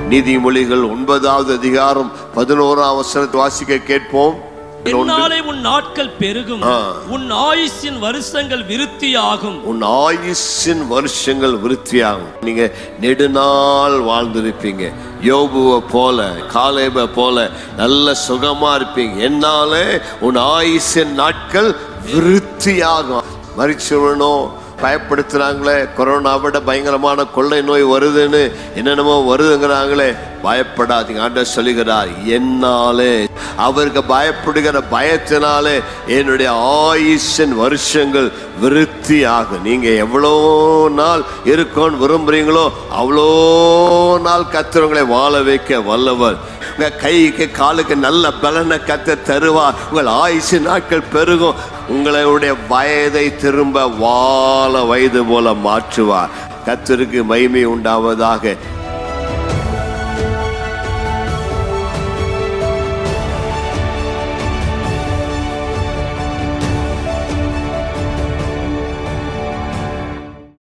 நீதிமொழிகள் ஒன்பதாவது அதிகாரம் பதினோராம் வசனத்தை வாசிக்க கேட்போம் என்னாலே உன் நாட்கள் பெருகும் ஆ. உன் ஆயுசின் வருஷங்கள் விருத்தியாகும் உன் ஆயுசின் வருஷங்கள் விருத்தியாகும் நீங்க நெடுநாள் வாழ்ந்திருப்பீங்க யோபுவை போல காலேபை போல நல்ல சுகமா இருப்பீங்க என்னாலே உன் ஆயுசின் நாட்கள் விருத்தியாகும் மறிச்சுடணும் பயப்படுத்துறாங்களே கொரோனா விட பயங்கரமான கொள்ளை நோய் வருதுன்னு என்னென்னமோ வருதுங்கிறாங்களே பயப்படாதீங்க ஆண்டவர் சொல்லுகிறார் என்னாலே அவருக்கு பயப்படுகிற பயத்தினாலே என்னுடைய ஆயுஷன் வருஷங்கள் விருத்தி ஆகும் நீங்க எவ்வளோ நாள் இருக்கோன்னு விரும்புறீங்களோ அவ்வளோ நாள் கத்துறவங்களை வாழ வைக்க வல்லவர் உங்க கைக்கு காலுக்கு நல்ல பலனை கத்த தருவார் உங்கள் ஆயுசு நாட்கள் பெருகும் உங்களுடைய வயதை திரும்ப வாழ வயது போல மாற்றுவார் கத்தருக்கு மகிமை உண்டாவதாக